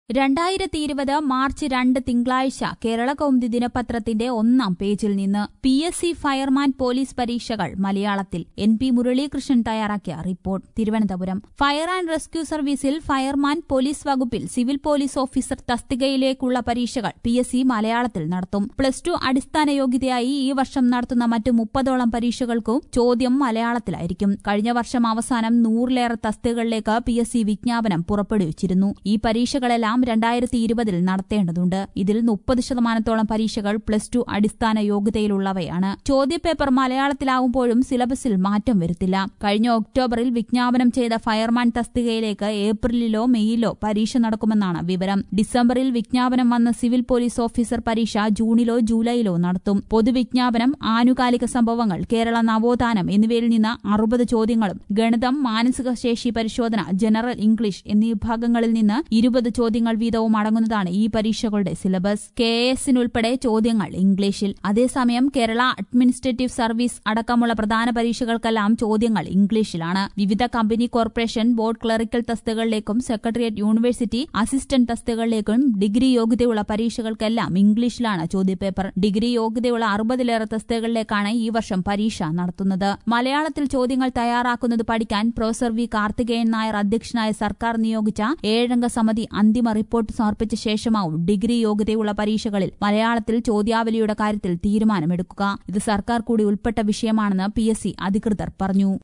രണ്ടായിരത്തി ഇരുപത് മാർച്ച് രണ്ട് തിങ്കളാഴ്ച കേരള കൗമുദി ദിനപത്രത്തിന്റെ ഒന്നാം പേജിൽ നിന്ന് P S C fireman police പരീക്ഷകൾ മലയാളത്തിൽ എൻ പി മുരളീകൃഷ്ണൻ തയ്യാറാക്കിയ report Thiruvananthapuram fire and rescue സർവീസിൽ ഫയർമാൻ പോലീസ് വകുപ്പിൽ സിവിൽ പോലീസ് ഓഫീസർ തസ്തികയിലേക്കുള്ള പരീക്ഷകൾ പി എസ് സി മലയാളത്തിൽ നടത്തും പ്ലസ് ടു അടിസ്ഥാന യോഗ്യതയായി ഈ വർഷം നടത്തുന്ന മറ്റ് മുപ്പതോളം പരീക്ഷകൾക്കും ചോദ്യം മലയാളത്തിലായിരിക്കും കഴിഞ്ഞ വർഷം അവസാനം നൂറിലേറെ തസ്തികകളിലേക്ക് പി എസ് സി വിജ്ഞാപനം പുറപ്പെടുവിച്ചിരുന്നു ഈ പരീക്ഷകളെല്ലാം രണ്ടായിരത്തി ഇരുപതിൽ നടത്തേണ്ടതുണ്ട് ഇതിൽ മുപ്പത് ശതമാനത്തോളം പരീക്ഷകൾ പ്ലസ് ടു അടിസ്ഥാന യോഗ്യതയിലുള്ളവയാണ് ചോദ്യപേപ്പർ മലയാളത്തിലാവുമ്പോഴും സിലബസിൽ മാറ്റം വരുത്തില്ല കഴിഞ്ഞ ഒക്ടോബറിൽ വിജ്ഞാപനം ചെയ്ത ഫയർമാൻ തസ്തികയിലേക്ക് ഏപ്രിലിലോ മെയ്യിലോ പരീക്ഷ നടക്കുമെന്നാണ് വിവരം ഡിസംബറിൽ വിജ്ഞാപനം വന്ന സിവിൽ പോലീസ് ഓഫീസർ പരീക്ഷ ജൂണിലോ ജൂലൈയിലോ നടത്തും പൊതുവിജ്ഞാപനം ആനുകാലിക സംഭവങ്ങൾ കേരള നവോത്ഥാനം എന്നിവയിൽ നിന്ന് അറുപത് ചോദ്യങ്ങളും ഗണിതം മാനസിക ശേഷി പരിശോധന ജനറൽ ഇംഗ്ലീഷ് എന്നീ വിഭാഗങ്ങളിൽ നിന്ന് ഇരുപത് ചോദ്യങ്ങൾ വീതവും അടങ്ങുന്നതാണ് ഈ പരീക്ഷകളുടെ സിലബസ് കെ എസിനുൾപ്പെടെ ചോദ്യങ്ങൾ ഇംഗ്ലീഷിൽ അതേസമയം കേരള അഡ്മിനിസ്ട്രേറ്റീവ് സർവീസ് അടക്കമുള്ള പ്രധാന പരീക്ഷകൾക്കെല്ലാം ചോദ്യങ്ങൾ ഇംഗ്ലീഷിലാണ് വിവിധ കമ്പനി കോർപ്പറേഷൻ ബോർഡ് ക്ലറിക്കൽ തസ്തികകളിലേക്കും സെക്രട്ടേറിയറ്റ് യൂണിവേഴ്സിറ്റി അസിസ്റ്റന്റ് തസ്തികകളിലേക്കും ഡിഗ്രി യോഗ്യതയുള്ള പരീക്ഷകൾക്കെല്ലാം ഇംഗ്ലീഷിലാണ് ചോദ്യപേപ്പർ ഡിഗ്രി യോഗ്യതയുള്ള അറുപതിലേറെ തസ്തികകളിലേക്കാണ് ഈ വർഷം പരീക്ഷ നടത്തുന്നത് മലയാളത്തിൽ ചോദ്യങ്ങൾ തയ്യാറാക്കുന്നത് പഠിക്കാൻ പ്രൊഫസർ വി കാർത്തികേയൻ നായർ അധ്യക്ഷനായ സർക്കാർ നിയോഗിച്ച ഏഴംഗ സമിതി അന്തിമ റിപ്പോർട്ട് സമർപ്പിച്ച ശേഷമാവും ഡിഗ്രി യോഗ്യതയുള്ള പരീക്ഷകളിൽ മലയാളത്തിൽ ചോദ്യാവലിയുടെ കാര്യത്തിൽ തീരുമാനമെടുക്കുക ഇത് സർക്കാർ കൂടി ഉൾപ്പെട്ട വിഷയമാണെന്ന് പി അധികൃതർ പറഞ്ഞു